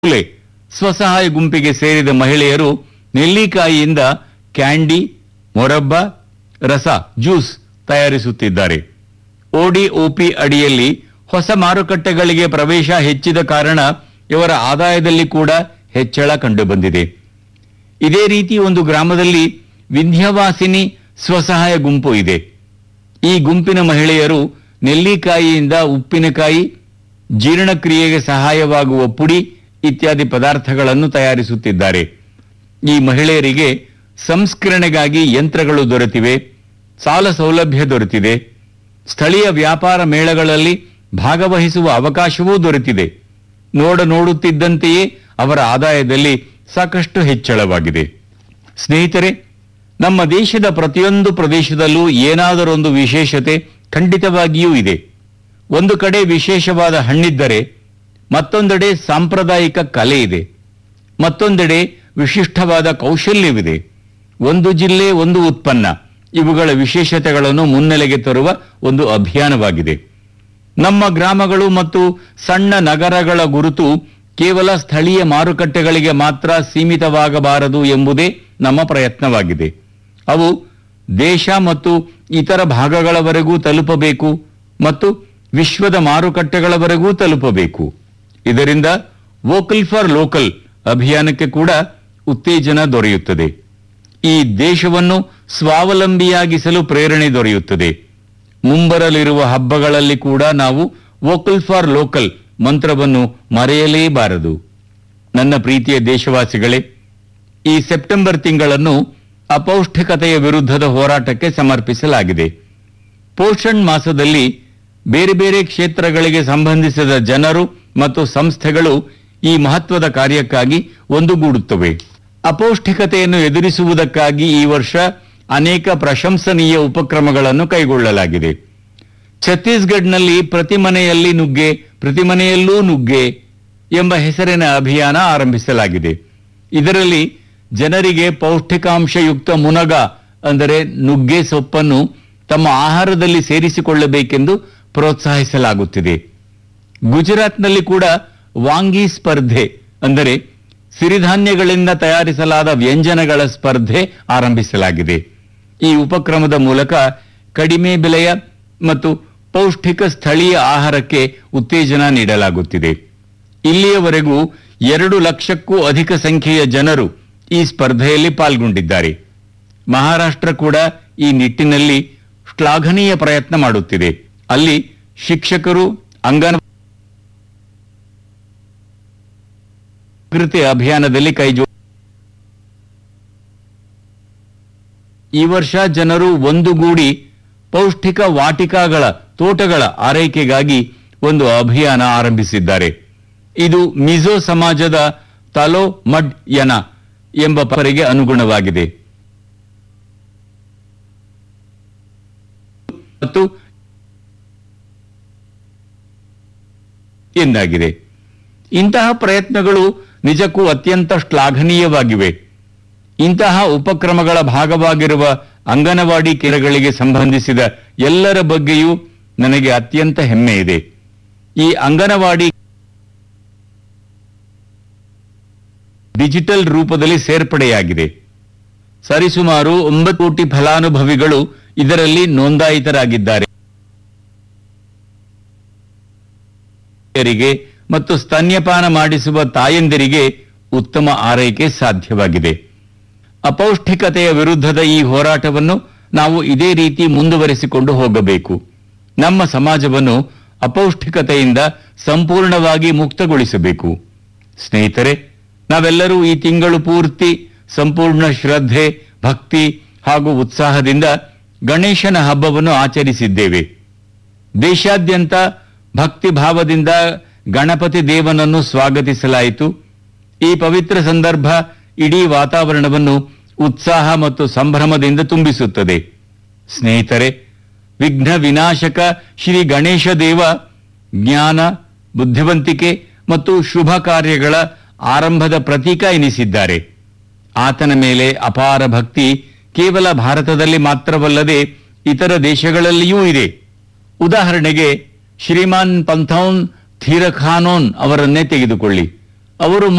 ಕೂಲೆ ಸ್ವಸಹಾಯ ಗುಂಪಿಗೆ ಸೇರಿದ ಮಹಿಳೆಯರು ನೆಲ್ಲಿಕಾಯಿಯಿಂದ ಕ್ಯಾಂಡಿ ಮೊರಬ್ಬ ರಸ ಜ್ಯೂಸ್ ತಯಾರಿಸುತ್ತಿದ್ದಾರೆ ಒಡಿಒಪಿ ಅಡಿಯಲ್ಲಿ ಹೊಸ ಮಾರುಕಟ್ಟೆಗಳಿಗೆ ಪ್ರವೇಶ ಹೆಚ್ಚಿದ ಕಾರಣ ಇವರ ಆದಾಯದಲ್ಲಿ ಕೂಡ ಹೆಚ್ಚಳ ಕಂಡುಬಂದಿದೆ ಇದೇ ರೀತಿ ಒಂದು ಗ್ರಾಮದಲ್ಲಿ ವಿಂಧ್ಯವಾಸಿನಿ ಸ್ವಸಹಾಯ ಗುಂಪು ಇದೆ ಈ ಗುಂಪಿನ ಮಹಿಳೆಯರು ನೆಲ್ಲಿಕಾಯಿಯಿಂದ ಉಪ್ಪಿನಕಾಯಿ ಜೀರ್ಣಕ್ರಿಯೆಗೆ ಸಹಾಯವಾಗುವ ಪುಡಿ ಇತ್ಯಾದಿ ಪದಾರ್ಥಗಳನ್ನು ತಯಾರಿಸುತ್ತಿದ್ದಾರೆ ಈ ಮಹಿಳೆಯರಿಗೆ ಸಂಸ್ಕರಣೆಗಾಗಿ ಯಂತ್ರಗಳು ದೊರೆತಿವೆ ಸಾಲ ಸೌಲಭ್ಯ ದೊರೆತಿದೆ ಸ್ಥಳೀಯ ವ್ಯಾಪಾರ ಮೇಳಗಳಲ್ಲಿ ಭಾಗವಹಿಸುವ ಅವಕಾಶವೂ ದೊರೆತಿದೆ ನೋಡ ನೋಡುತ್ತಿದ್ದಂತೆಯೇ ಅವರ ಆದಾಯದಲ್ಲಿ ಸಾಕಷ್ಟು ಹೆಚ್ಚಳವಾಗಿದೆ ಸ್ನೇಹಿತರೆ ನಮ್ಮ ದೇಶದ ಪ್ರತಿಯೊಂದು ಪ್ರದೇಶದಲ್ಲೂ ಏನಾದರೊಂದು ವಿಶೇಷತೆ ಖಂಡಿತವಾಗಿಯೂ ಇದೆ ಒಂದು ಕಡೆ ವಿಶೇಷವಾದ ಹಣ್ಣಿದ್ದರೆ ಮತ್ತೊಂದೆಡೆ ಸಾಂಪ್ರದಾಯಿಕ ಕಲೆ ಇದೆ ಮತ್ತೊಂದೆಡೆ ವಿಶಿಷ್ಟವಾದ ಕೌಶಲ್ಯವಿದೆ ಒಂದು ಜಿಲ್ಲೆ ಒಂದು ಉತ್ಪನ್ನ ಇವುಗಳ ವಿಶೇಷತೆಗಳನ್ನು ಮುನ್ನೆಲೆಗೆ ತರುವ ಒಂದು ಅಭಿಯಾನವಾಗಿದೆ ನಮ್ಮ ಗ್ರಾಮಗಳು ಮತ್ತು ಸಣ್ಣ ನಗರಗಳ ಗುರುತು ಕೇವಲ ಸ್ಥಳೀಯ ಮಾರುಕಟ್ಟೆಗಳಿಗೆ ಮಾತ್ರ ಸೀಮಿತವಾಗಬಾರದು ಎಂಬುದೇ ನಮ್ಮ ಪ್ರಯತ್ನವಾಗಿದೆ ಅವು ದೇಶ ಮತ್ತು ಇತರ ಭಾಗಗಳವರೆಗೂ ತಲುಪಬೇಕು ಮತ್ತು ವಿಶ್ವದ ಮಾರುಕಟ್ಟೆಗಳವರೆಗೂ ತಲುಪಬೇಕು ಇದರಿಂದ ವೋಕಲ್ ಫಾರ್ ಲೋಕಲ್ ಅಭಿಯಾನಕ್ಕೆ ಕೂಡ ಉತ್ತೇಜನ ದೊರೆಯುತ್ತದೆ ಈ ದೇಶವನ್ನು ಸ್ವಾವಲಂಬಿಯಾಗಿಸಲು ಪ್ರೇರಣೆ ದೊರೆಯುತ್ತದೆ ಮುಂಬರಲಿರುವ ಹಬ್ಬಗಳಲ್ಲಿ ಕೂಡ ನಾವು ವೋಕಲ್ ಫಾರ್ ಲೋಕಲ್ ಮಂತ್ರವನ್ನು ಮರೆಯಲೇಬಾರದು ನನ್ನ ಪ್ರೀತಿಯ ದೇಶವಾಸಿಗಳೇ ಈ ಸೆಪ್ಟೆಂಬರ್ ತಿಂಗಳನ್ನು ಅಪೌಷ್ಟಿಕತೆಯ ವಿರುದ್ಧದ ಹೋರಾಟಕ್ಕೆ ಸಮರ್ಪಿಸಲಾಗಿದೆ ಪೋಷಣ್ ಮಾಸದಲ್ಲಿ ಬೇರೆ ಬೇರೆ ಕ್ಷೇತ್ರಗಳಿಗೆ ಸಂಬಂಧಿಸಿದ ಜನರು ಮತ್ತು ಸಂಸ್ಥೆಗಳು ಈ ಮಹತ್ವದ ಕಾರ್ಯಕ್ಕಾಗಿ ಒಂದುಗೂಡುತ್ತವೆ ಅಪೌಷ್ಟಿಕತೆಯನ್ನು ಎದುರಿಸುವುದಕ್ಕಾಗಿ ಈ ವರ್ಷ ಅನೇಕ ಪ್ರಶಂಸನೀಯ ಉಪಕ್ರಮಗಳನ್ನು ಕೈಗೊಳ್ಳಲಾಗಿದೆ ಛತ್ತೀಸ್ಗಢ್ನಲ್ಲಿ ಪ್ರತಿ ಮನೆಯಲ್ಲಿ ನುಗ್ಗೆ ಪ್ರತಿ ಮನೆಯಲ್ಲೂ ನುಗ್ಗೆ ಎಂಬ ಹೆಸರಿನ ಅಭಿಯಾನ ಆರಂಭಿಸಲಾಗಿದೆ ಇದರಲ್ಲಿ ಜನರಿಗೆ ಪೌಷ್ಟಿಕಾಂಶಯುಕ್ತ ಮುನಗ ಅಂದರೆ ನುಗ್ಗೆ ಸೊಪ್ಪನ್ನು ತಮ್ಮ ಆಹಾರದಲ್ಲಿ ಸೇರಿಸಿಕೊಳ್ಳಬೇಕೆಂದು ಪ್ರೋತ್ಸಾಹಿಸಲಾಗುತ್ತಿದೆ ಗುಜರಾತ್ನಲ್ಲಿ ಕೂಡ ವಾಂಗಿ ಸ್ಪರ್ಧೆ ಅಂದರೆ ಸಿರಿಧಾನ್ಯಗಳಿಂದ ತಯಾರಿಸಲಾದ ವ್ಯಂಜನಗಳ ಸ್ಪರ್ಧೆ ಆರಂಭಿಸಲಾಗಿದೆ ಈ ಉಪಕ್ರಮದ ಮೂಲಕ ಕಡಿಮೆ ಬೆಲೆಯ ಮತ್ತು ಪೌಷ್ಟಿಕ ಸ್ಥಳೀಯ ಆಹಾರಕ್ಕೆ ಉತ್ತೇಜನ ನೀಡಲಾಗುತ್ತಿದೆ ಇಲ್ಲಿಯವರೆಗೂ ಎರಡು ಲಕ್ಷಕ್ಕೂ ಅಧಿಕ ಸಂಖ್ಯೆಯ ಜನರು ಈ ಸ್ಪರ್ಧೆಯಲ್ಲಿ ಪಾಲ್ಗೊಂಡಿದ್ದಾರೆ ಮಹಾರಾಷ್ಟ್ರ ಕೂಡ ಈ ನಿಟ್ಟಿನಲ್ಲಿ ಶ್ಲಾಘನೀಯ ಪ್ರಯತ್ನ ಮಾಡುತ್ತಿದೆ ಅಲ್ಲಿ ಶಿಕ್ಷಕರು ಅಂಗನ ಜಾಗೃತಿ ಅಭಿಯಾನದಲ್ಲಿ ಕೈಜೋ ಈ ವರ್ಷ ಜನರು ಒಂದುಗೂಡಿ ಪೌಷ್ಟಿಕ ವಾಟಿಕಾಗಳ ತೋಟಗಳ ಆರೈಕೆಗಾಗಿ ಒಂದು ಅಭಿಯಾನ ಆರಂಭಿಸಿದ್ದಾರೆ ಇದು ಮಿಜೋ ಸಮಾಜದ ತಲೋ ಮಡ್ ಯನ ಎಂಬ ಪರಿಗೆ ಅನುಗುಣವಾಗಿದೆ ಮತ್ತು ಎಂದಾಗಿದೆ ಇಂತಹ ಪ್ರಯತ್ನಗಳು ನಿಜಕ್ಕೂ ಅತ್ಯಂತ ಶ್ಲಾಘನೀಯವಾಗಿವೆ ಇಂತಹ ಉಪಕ್ರಮಗಳ ಭಾಗವಾಗಿರುವ ಅಂಗನವಾಡಿ ಕೇಂದ್ರಗಳಿಗೆ ಸಂಬಂಧಿಸಿದ ಎಲ್ಲರ ಬಗ್ಗೆಯೂ ನನಗೆ ಅತ್ಯಂತ ಹೆಮ್ಮೆ ಇದೆ ಈ ಅಂಗನವಾಡಿ ಡಿಜಿಟಲ್ ರೂಪದಲ್ಲಿ ಸೇರ್ಪಡೆಯಾಗಿದೆ ಸರಿಸುಮಾರು ಒಂಬತ್ತು ಕೋಟಿ ಫಲಾನುಭವಿಗಳು ಇದರಲ್ಲಿ ನೋಂದಾಯಿತರಾಗಿದ್ದಾರೆ ತಾಯಂದಿರಿಗೆ ಮತ್ತು ಸ್ತನ್ಯಪಾನ ಮಾಡಿಸುವ ತಾಯಂದಿರಿಗೆ ಉತ್ತಮ ಆರೈಕೆ ಸಾಧ್ಯವಾಗಿದೆ ಅಪೌಷ್ಟಿಕತೆಯ ವಿರುದ್ಧದ ಈ ಹೋರಾಟವನ್ನು ನಾವು ಇದೇ ರೀತಿ ಮುಂದುವರಿಸಿಕೊಂಡು ಹೋಗಬೇಕು ನಮ್ಮ ಸಮಾಜವನ್ನು ಅಪೌಷ್ಟಿಕತೆಯಿಂದ ಸಂಪೂರ್ಣವಾಗಿ ಮುಕ್ತಗೊಳಿಸಬೇಕು ಸ್ನೇಹಿತರೆ ನಾವೆಲ್ಲರೂ ಈ ತಿಂಗಳು ಪೂರ್ತಿ ಸಂಪೂರ್ಣ ಶ್ರದ್ಧೆ ಭಕ್ತಿ ಹಾಗೂ ಉತ್ಸಾಹದಿಂದ ಗಣೇಶನ ಹಬ್ಬವನ್ನು ಆಚರಿಸಿದ್ದೇವೆ ದೇಶಾದ್ಯಂತ ಭಕ್ತಿ ಭಾವದಿಂದ ಗಣಪತಿ ದೇವನನ್ನು ಸ್ವಾಗತಿಸಲಾಯಿತು ಈ ಪವಿತ್ರ ಸಂದರ್ಭ ಇಡೀ ವಾತಾವರಣವನ್ನು ಉತ್ಸಾಹ ಮತ್ತು ಸಂಭ್ರಮದಿಂದ ತುಂಬಿಸುತ್ತದೆ ಸ್ನೇಹಿತರೆ ವಿಘ್ನ ವಿನಾಶಕ ಶ್ರೀ ಗಣೇಶ ದೇವ ಜ್ಞಾನ ಬುದ್ಧಿವಂತಿಕೆ ಮತ್ತು ಶುಭ ಕಾರ್ಯಗಳ ಆರಂಭದ ಪ್ರತೀಕ ಎನಿಸಿದ್ದಾರೆ ಆತನ ಮೇಲೆ ಅಪಾರ ಭಕ್ತಿ ಕೇವಲ ಭಾರತದಲ್ಲಿ ಮಾತ್ರವಲ್ಲದೆ ಇತರ ದೇಶಗಳಲ್ಲಿಯೂ ಇದೆ ಉದಾಹರಣೆಗೆ ಶ್ರೀಮಾನ್ ಪಂಥೌನ್ ಥೀರಖಾನೋನ್ ಅವರನ್ನೇ ತೆಗೆದುಕೊಳ್ಳಿ ಅವರು